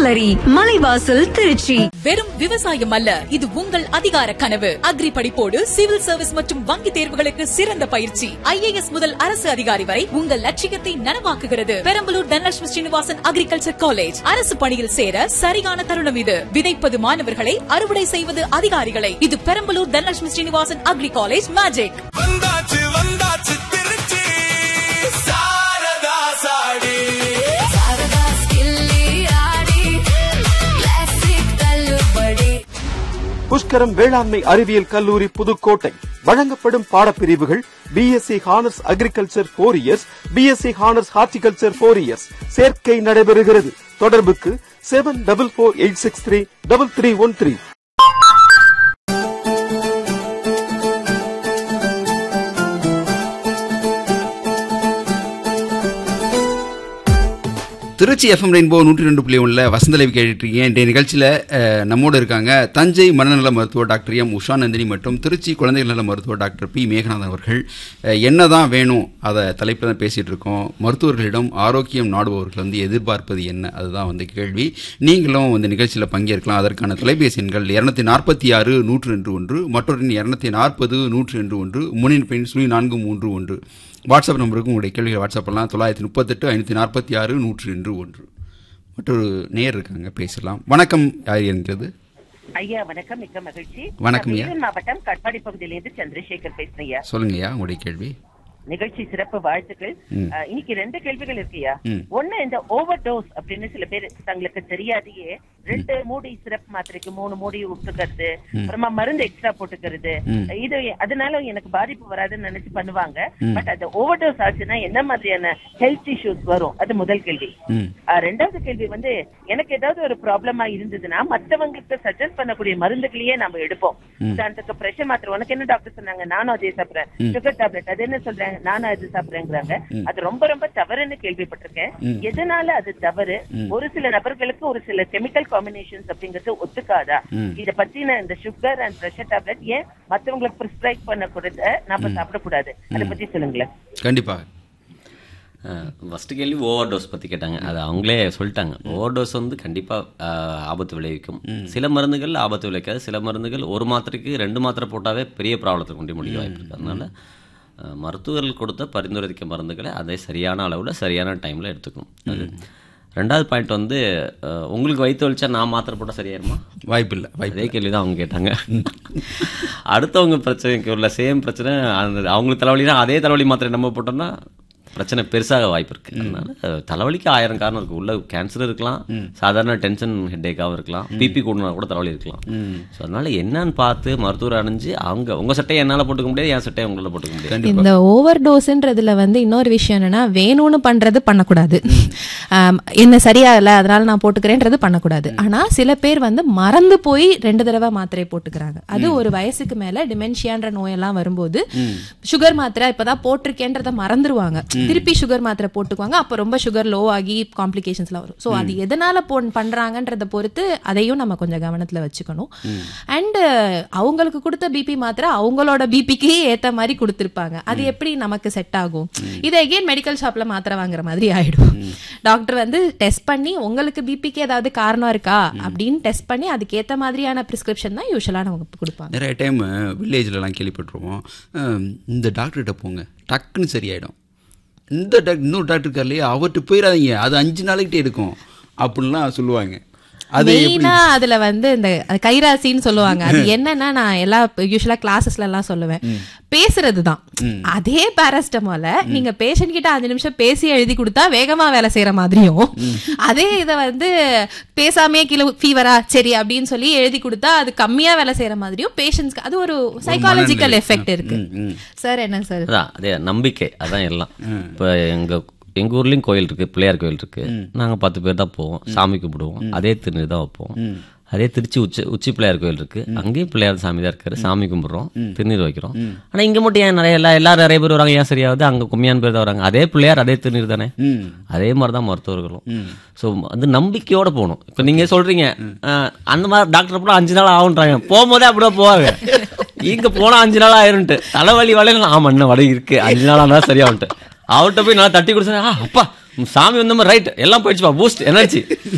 Jewellery மலைவாசல் Trichy வெறும் விவசாயம் அல்ல இது உங்கள் அதிகார கனவு அக்ரி படிப்போடு சிவில் சர்வீஸ் மற்றும் வங்கி தேர்வுகளுக்கு சிறந்த பயிற்சி ஐஏஎஸ் முதல் அரசு அதிகாரி வரை உங்கள் லட்சியத்தை நனவாக்குகிறது பெரம்பலூர் தனலட்சுமி ஸ்ரீனிவாசன் அக்ரிகல்ச்சர் காலேஜ் அரசு பணியில் சேர சரியான தருணம் இது விதைப்பது மாணவர்களை அறுவடை செய்வது அதிகாரிகளை இது Perambalur Dhanalakshmi Srinivasan agri college magic வந்தாச்சு வந்தாச்சு திருச்சி சாரதா சாடி புஷ்கரம் வேளாண்மை அறிவியல் கல்லூரி புதுக்கோட்டை வழங்கப்படும் பாடப்பிரிவுகள் BSc honours agriculture four years BSc honours horticulture four years சேர்க்கை நடைபெறுகிறது தொடர்புக்கு seven double four eight six three double three one three Trichy FM rainbow நூற்றி ரெண்டு புள்ளி ஒன்றில் வசந்தலைவி கேட்டுருக்கீங்க இன்றைய நிகழ்ச்சியில் அஹ், நம்மோடு இருக்காங்க தஞ்சை மனநல மருத்துவர் டாக்டர் எம் உஷா நந்தினி மற்றும் திருச்சி குழந்தைகள் நல மருத்துவர் டாக்டர் பி மேகநாதன் அவர்கள் அஹ், என்னதான் வேணும் அதை தலைப்பில் தான் பேசிகிட்டு இருக்கோம் மருத்துவர்களிடம் ஆரோக்கியம் நாடுபவர்கள் வந்து எதிர்பார்ப்பது என்ன அதுதான் வந்து கேள்வி நீங்களும் இந்த நிகழ்ச்சியில் பங்கேற்கலாம் அதற்கான தொலைபேசி எண்கள் இரநூத்தி நாற்பத்தி ஆறு நூற்று ரெண்டு ஒன்று மற்றொரு இரநூத்தி நாற்பது நூற்று ரெண்டு ஒன்று முனின் பெண் சுழி நான்கு மூன்று ஒன்று வாட்ஸ்அப் நம்பருக்கு உங்களுடைய கேள்விகள் வாட்ஸ்அப் பண்ணலாம் தொள்ளாயிரத்தி முப்பத்தெட்டு ஐநூற்றி நாற்பத்தி ஆறு நூற்று ரெண்டு ஒன்று மற்றொரு நேர் இருக்காங்க பேசலாம் வணக்கம் யார் என்கிறது ஐயா வணக்கம் மிக்க மகிழ்ச்சி வணக்கம் நான் ஐயா. வேலூர் மாவட்டம் கட்பாடி பகுதியிலிருந்து சந்திரசேகர் பேசுறேன் ஐயா சொல்லுங்கய்யா உங்களுடைய கேள்வி நிகழ்ச்சி சிறப்பு வாழ்த்துக்கள் ம். அஹ், இன்னைக்கு ரெண்டு கேள்விகள் இருக்குயா ம். ஒண்ணு இந்த ஓவர் டோஸ் அப்படின்னு சில பேர் தங்களுக்கு தெரியாதையே ரெண்டு மூடி சிறப்பு மாத்திரைக்கு மூணு மூடி விட்டுக்கிறது அப்புறமா மருந்து எக்ஸ்ட்ரா போட்டுக்கிறது ம். இது அதனால எனக்கு பாதிப்பு வராதுன்னு நினைச்சு பண்ணுவாங்க பட் அது ஓவர் டோஸ் ஆச்சுன்னா என்ன மாதிரியான ஹெல்த் இஷ்யூஸ் வரும் அது முதல் கேள்வி ம் ஆஹ் ரெண்டாவது கேள்வி வந்து எனக்கு ஏதாவது ஒரு ப்ராப்ளமா இருந்ததுன்னா மத்தவங்களுக்கு சஜஸ்ட் பண்ணக்கூடிய மருந்துகளையே நம்ம எடுப்போம் உதாரணத்துக்கு பிரஷர் மாத்திரை உனக்கு என்ன டாக்டர் சொன்னாங்க நானும் அதே சாப்பிடுறேன் சுகர் டேப்லெட் அது என்ன சொல்றாங்க நானும் அது சாப்பிடுறேங்கிறாங்க அது ரொம்ப ரொம்ப தவறுன்னு கேள்விப்பட்டிருக்கேன் எதனால அது தவறு ஒரு சில நபர்களுக்கு ஒரு சில கெமிக்கல் காம்பினேஷன்ஸ் அப்படிங்கிறது ஒத்துக்காதா இத பத்தின இந்த சுகர் அண்ட் பிரஷர் டேப்லெட் ஏன் மத்தவங்களுக்கு பிரிஸ்கிரைப் பண்ணக்கூடாது நாம சாப்பிடக்கூடாது அதை பத்தி சொல்லுங்களேன் கண்டிப்பாக ஃபஸ்ட்டு கேள்வி ஓவர் டோஸ் பற்றி கேட்டாங்க அது அவங்களே சொல்லிட்டாங்க ஓவர் டோஸ் வந்து கண்டிப்பாக ஆபத்து விளைவிக்கும் சில மருந்துகள் ஆபத்து விளைவிக்காது சில மருந்துகள் ஒரு மாத்திரைக்கு ரெண்டு மாத்திரை போட்டாவே பெரிய ப்ராப்ளத்தை கொண்டு முடிய வாய்ப்பு இருக்கு அதனால அஹ், மருத்துவர்கள் கொடுத்த பரிந்துரைக்க மருந்துகளை அதை சரியான அளவில் சரியான டைமில் எடுத்துக்கணும் அது ரெண்டாவது பாயிண்ட் வந்து அஹ், உங்களுக்கு வயிற்று வலிச்சா நான் மாத்திரை போட்டால் சரியாயிருமா வாய்ப்பில்லை வாய்ப்பு அதே கேள்வி தான் அவங்க கேட்டாங்க அடுத்தவங்க பிரச்சனைக்கு உள்ள சேம் பிரச்சனை அந்த அவங்களுக்கு தலைவலினா அதே தலைவலி மாத்திரை நம்ம போட்டோம்னா பிரச்சனை பெருசாக வாய்ப்பு இருக்கு அதனால அஹ், தலைவலிக்கு ஆயிரம் காரணம் இருக்கு உள்ள கேன்சர் இருக்கலாம் சாதாரண டென்ஷன் ஹெட்டேக்காகவும் இருக்கலாம் பிபி கூடனா கூட தலைவலி இருக்கலாம் ஸோ அதனால என்னன்னு பார்த்து மருத்துவர் அணிஞ்சு அவங்க உங்க சட்டையை என்னால் போட்டுக்க முடியாது என் சட்டையை உங்களால் போட்டுக்க முடியாது இந்த ஓவர் டோஸ்ன்றதுல வந்து இன்னொரு விஷயம் என்னன்னா வேணும்னு பண்றது பண்ணக்கூடாது ஆம், என்ன சரியா இல்ல அதனால நான் போட்டுக்கிறேன்றது பண்ணக்கூடாது ஆனா சில பேர் வந்து மறந்து போய் ரெண்டு தடவை மாத்திரை போட்டுக்கிறாங்க அது ஒரு வயசுக்கு மேல டிமென்ஷியான்ற நோயெல்லாம் வரும்போது சுகர் மாத்திரை இப்பதான் போட்டிருக்கேன்றத மறந்துருவாங்க திருப்பி சுகர் மாத்திரை போட்டுக்குவாங்க அப்ப ரொம்ப சுகர் லோ ஆகி காம்ப்ளிகேஷன்ஸ்லாம் வரும் ஸோ அது எதனால போ பண்றாங்கன்றத பொறுத்து அதையும் நம்ம கொஞ்சம் கவனத்துல வச்சுக்கணும் அண்ட் அவங்களுக்கு கொடுத்த பிபி மாத்திரை அவங்களோட பிபிக்கு ஏத்த மாதிரி கொடுத்திருப்பாங்க அது எப்படி நமக்கு செட் ஆகும் இது எகெயின் மெடிக்கல் ஷாப்ல மாத்திரை வாங்குற மாதிரி ஆயிடும் டாக்டர் வந்து டெஸ்ட் பண்ணி உங்களுக்கு பிபிக்கு ஏதாவது காரணம் இருக்கா அப்படின்னு டெஸ்ட் பண்ணி அதுக்கு ஏத்த மாதிரியான பிரிஸ்கிரிப்ஷன் தான் யூஸ்வலா நமக்கு கொடுப்பாங்க நிறைய டைம் வில்லேஜ்லலாம் கேள்விப்பட்டிருவோம் அஹ், இந்த டாக்டர்கிட்ட போங்க டக்குன்னு சரியாயிடும் இந்த டாக்டர் இன்னொரு டாக்டர் இருக்கார் இல்லையா அவர்கிட்ட போயிடாதீங்க அது அஞ்சு நாளைக்கிட்டே இருக்கும் அப்படின்லாம் சொல்லுவாங்க அது எப்படி மெயினா அதுல வந்து இந்த கைராசின்னு சொல்லுவாங்க அது என்னன்னா நான் எல்லா யூஸ்வலா கிளாஸஸ்ல எல்லாம் சொல்லுவேன் பேசுறது தான் அதே பேரஸ்டமால நீங்க பேஷண்ட் கிட்ட அஞ்சு நிமிஷம் பேசி எழுதி கொடுத்தா வேகமா வேலை செய்யற மாதிரியும் அதே இத வந்து பேசாமே கிலோ ஃபீவரா சரி அப்படின்னு சொல்லி எழுதி கொடுத்தா அது கம்மியா வேலை செய்யற மாதிரியும் பேஷண்ட்ஸ்க்கு அது ஒரு சைக்காலஜிக்கல் மனநிலை. எஃபெக்ட் இருக்கு ம், ம். சார் என்ன சார் அதான் அதே நம்பிக்கை அதான் எல்லாம் இப்போ எங்க எங்க ஊர்லயும் கோயில் இருக்கு பிள்ளையார் கோயில் இருக்கு நாங்க பத்து பேர் தான் போவோம் சாமி கும்பிடுவோம் அதே திருநீர் தான் வைப்போம் அதே திருச்சி உச்சி உச்சி பிள்ளையார் கோயில் இருக்கு அங்கேயும் பிள்ளையார் சாமி தான் இருக்காரு சாமி கும்பிடுறோம் திருநீர் வைக்கிறோம் ஆனா இங்க மட்டும் ஏன் நிறைய எல்லா எல்லாரும் நிறைய பேர் வராங்க ஏன் சரியாவது அங்க கம்மியான பேர் தான் வராங்க அதே பிள்ளையார் அதே திருநீர் தானே அதே மாதிரி தான் மருத்துவர்களும் ஸோ அது நம்பிக்கையோட போகணும் இப்போ நீங்க சொல்றீங்க அஹ், அந்த மாதிரி டாக்டர் போனால் அஞ்சு நாள் ஆகுன்றாங்க போகும்போதே அப்படியே போவாங்க இங்க போனா அஞ்சு நாள் ஆயிரும்ட்டு தலைவலி வளையல் ஆமா இன்னும் வலி இருக்கு அஞ்சு நாள் ஆனால் சரியாகும்ட்டு அவர்கிட்ட போய் நல்லா தட்டி கொடுத்தா அப்பா சாமி வந்த மாதிரி ரைட் எல்லாம் போயிடுச்சுப்பா பூஸ்ட் எனர்ஜி